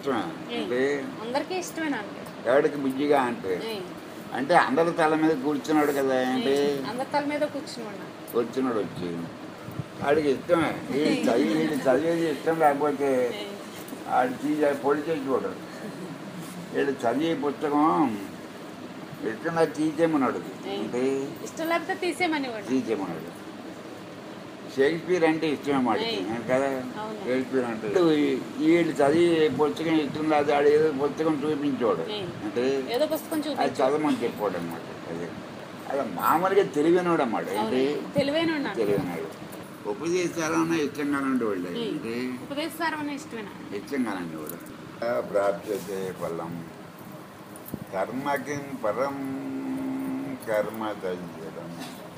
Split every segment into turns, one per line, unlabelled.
ఇష్టమే అంటే
అందరికీ ఇష్టమేనా అండి
ఎవడికి బుజ్జిగా అంటే
ఏయ్.
అంటే అందరి తల మీద కూర్చున్నాడు కదా అంటే
ఏయ్. అందరి తల మీద కూర్చుని ఉన్నా
వచ్చినాడు వచ్చి వాడికి ఇష్టమే ఈ చదివి వీడు చదివేది ఇష్టం లేకపోతే ఆడు తీసి పొడి చేసి చూడడు వీడు చదివే పుస్తకం ఇష్టం తీసేయమన్నాడు అంటే
ఇష్టం లేకపోతే తీసేయమని వాడు
తీసేయమన్నాడు షేక్స్పియర్ అంటే ఇష్టమే మాడికి
ఏయ్.
కదా
అవును.
షేక్స్పియర్ అంటే వీళ్ళు చదివి పుస్తకం ఇష్టం లేదు ఆడు ఏదో పుస్తకం చూపించాడు
ఏయ్.
అంటే
ఏదో పుస్తకం
అది
చూపించు
చదవమని చెప్పాడు అనమాట అదే అలా మామూలుగా తెలివినోడు అన్నమాట ఏంటి
తెలివైన ఉన్నాను
తెలివినాడు ఉపదేశాలన్నా ఇష్టంగానే ఉండేవాళ్ళు అంటే
ఉపదేశారం అనే ఇష్టమేనా
ఇష్టంగానే ఉండేవాడు ప్రాప్యతే ఫలం కర్మకి పరం కర్మ తజ్జడం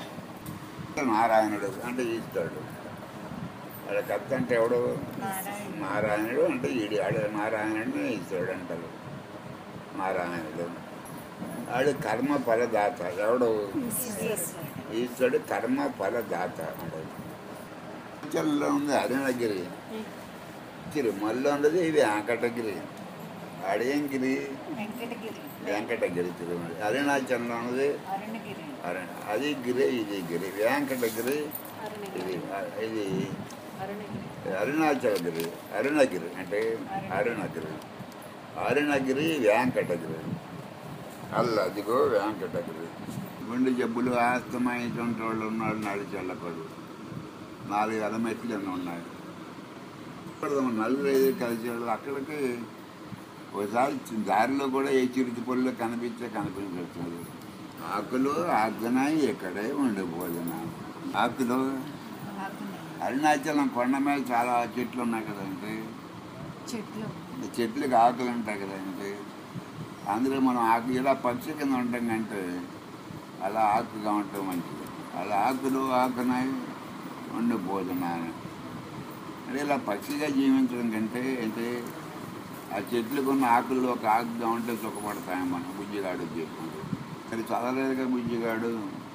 నారాయణుడు అంటే ఈశ్వరుడు వాళ్ళ కర్త అంటే ఎవడు నారాయణుడు అంటే ఈడు ఆడు నారాయణుడు ఈశ్వరుడు అంటారు నారాయణుడు ఆడు కర్మ ఫలదాత ఎవడు ఈశ్వరుడు కర్మ ఫలదాత అంటాడు చల్లో ఉంది అరుణగిరి తిరుమలలో ఉన్నది ఇది వెంకటగిరి ఆడేం గిరి
వెంకటగిరి
వెంకటగిరి తిరుమల అరుణాచలంలో ఉన్నది
అరుణగిరి
అరుణ అది గిరి ఇది గిరి వెంకటగిరి
అరుణగిరి
ఇది ఇది
అరుణగిరి
అరుణాచలగిరి అరుణగిరి అంటే అరుణగిరి అరుణగిరి వెంకటగిరి అల్ల అదిగో వెంకటగిరి గుండె జబ్బులు ఆస్తమాయిటువంటి వాళ్ళు ఉన్నాడు నడిచెళ్ళకూడదు నాలుగు వేల మెట్లు ఎన్నో ఉన్నాయి ఇప్పుడు నలుగురు ఐదు కలిసి వాళ్ళు అక్కడికి ఒకసారి చి- దారిలో కూడా ఏ చిరుతి పొల్లు కనిపించే కనిపించట్లేదు ఆకులు ఆకునాయి ఇక్కడే ఉండిపోతున్నా ఆకులు
ఆకున్నాయి
అరుణాచలం కొండ మీద చాలా చెట్లు ఉన్నాయి కదండి
చెట్లు
ఈ చెట్లకి ఆకులు ఉంటాయి కదండి అందులో మనం ఆకు ఇలా పక్షి కింద ఉంటాం కంటే అలా ఆకుగా ఉంటాం మంచిది అలా ఆకులు ఆకునాయి ఉండిపోతున్నాను అంటే ఇలా పక్షిగా జీవించడం కంటే అంటే ఆ చెట్లకు ఉన్న ఆకుల్లో ఒక ఆకుగా ఉంటే సుఖపడతాయి మనం బుజ్జిగాడు చెప్పుకుంటూ మరి చదవలేదుగా బుజ్జిగాడు